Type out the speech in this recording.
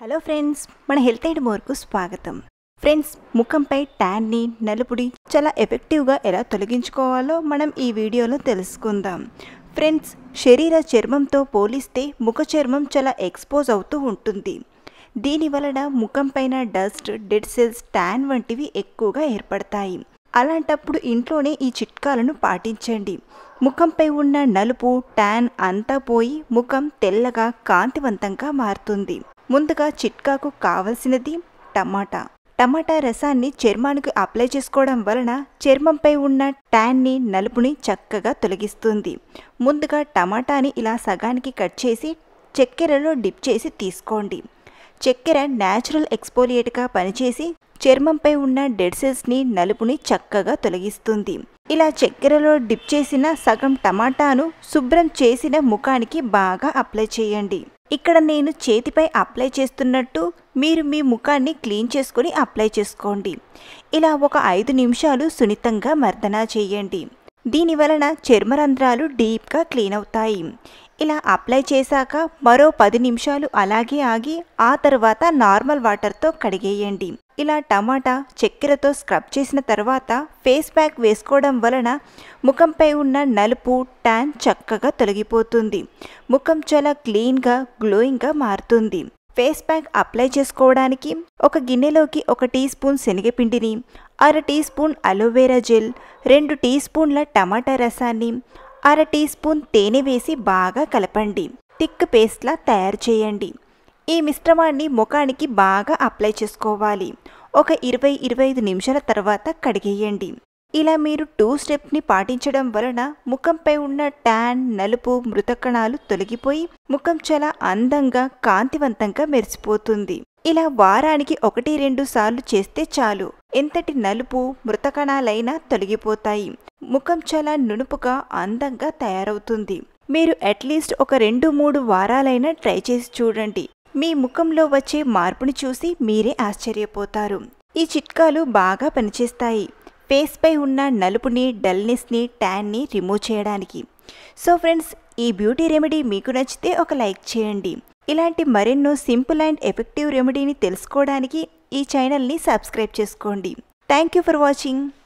hello friends మన health and మోర్కు స్వాగతం ఫ్రెండ్స్ ముఖంపై ట్యాన్ని నలుపుడి చాలా ఎఫెక్టివ్గా ఎలా తొలగించుకోవాలో మనం ఈ వీడియోలో తెలుసుకుందాం ఫ్రెండ్స్ శరీర చర్మంతో పోలిస్తే ముఖ చర్మం చాలా ఎక్స్పోజ్ అవుతూ ఉంటుంది దీని వలన ముఖం పైన డస్ట్ డెడ్ సెల్స్ ట్యాన్ వంటివి ఎక్కువగా ఏర్పడతాయి అలాంటప్పుడు ఇంట్లోనే ఈ చిట్కాలను పాటించండి ముఖంపై ఉన్న నలుపు ట్యాన్ అంతా పోయి ముఖం తెల్లగా కాంతివంతంగా మారుతుంది ముందుగా చిట్కాకు కావలసినది టమాటా టమాటా రసాన్ని చర్మానికి అప్లై చేసుకోవడం వలన చర్మంపై ఉన్న ట్యాన్ని నలుపుని చక్కగా తొలగిస్తుంది ముందుగా టమాటాని ఇలా సగానికి కట్ చేసి చక్కెరలో డిప్ చేసి తీసుకోండి చక్కెర న్యాచురల్ ఎక్స్పోలియేట్గా పనిచేసి చర్మంపై ఉన్న డెడ్ సెల్స్ని నలుపుని చక్కగా తొలగిస్తుంది ఇలా చక్కెరలో డిప్ చేసిన సగం టమాటాను శుభ్రం చేసిన ముఖానికి బాగా అప్లై చేయండి ఇక్కడ నేను చేతిపై అప్లై చేస్తున్నట్టు మీరు మీ ముఖాన్ని క్లీన్ చేసుకొని అప్లై చేసుకోండి ఇలా ఒక ఐదు నిమిషాలు సున్నితంగా మర్దన చేయండి దీని వలన చర్మరంధ్రాలు డీప్గా క్లీన్ అవుతాయి ఇలా అప్లై చేశాక మరో పది నిమిషాలు అలాగే ఆగి ఆ తర్వాత నార్మల్ వాటర్తో కడిగేయండి ఇలా టమాటా చక్కెరతో స్క్రబ్ చేసిన తర్వాత ఫేస్ ప్యాక్ వేసుకోవడం వలన ముఖంపై ఉన్న నలుపు ట్యాన్ చక్కగా తొలగిపోతుంది ముఖం చాలా క్లీన్గా గ్లోయింగ్గా మారుతుంది ఫేస్ ప్యాక్ అప్లై చేసుకోవడానికి ఒక గిన్నెలోకి ఒక టీ స్పూన్ శనగపిండిని అర టీ స్పూన్ అలోవెరా జెల్ రెండు టీ స్పూన్ల టమాటా రసాన్ని అర టీ స్పూన్ తేనె వేసి బాగా కలపండి థిక్ పేస్ట్లా తయారు చేయండి ఈ మిశ్రమాన్ని ముఖానికి బాగా అప్లై చేసుకోవాలి ఒక ఇరవై ఇరవై ఐదు నిమిషాల తర్వాత కడిగేయండి ఇలా మీరు టూ స్టెప్ని పాటించడం వలన ముఖంపై ఉన్న ట్యాన్ నలుపు మృతకణాలు తొలగిపోయి ముఖం చాలా అందంగా కాంతివంతంగా మెరిసిపోతుంది ఇలా వారానికి ఒకటి రెండు సార్లు చేస్తే చాలు ఎంతటి నలుపు మృతకణాలైనా తొలగిపోతాయి ముఖం చాలా నునుపుగా అందంగా తయారవుతుంది మీరు అట్లీస్ట్ ఒక రెండు మూడు వారాలైనా ట్రై చేసి చూడండి మీ ముఖంలో వచ్చే మార్పుని చూసి మీరే ఆశ్చర్యపోతారు ఈ చిట్కాలు బాగా పనిచేస్తాయి ఫేస్పై ఉన్న నలుపుని డల్నెస్ని ట్యాన్ని రిమూవ్ చేయడానికి సో ఫ్రెండ్స్ ఈ బ్యూటీ రెమెడీ మీకు నచ్చితే ఒక లైక్ చేయండి ఇలాంటి మరెన్నో సింపుల్ అండ్ ఎఫెక్టివ్ రెమెడీని తెలుసుకోవడానికి ఈ ఛానల్ని సబ్స్క్రైబ్ చేసుకోండి థ్యాంక్ యూ ఫర్ వాచింగ్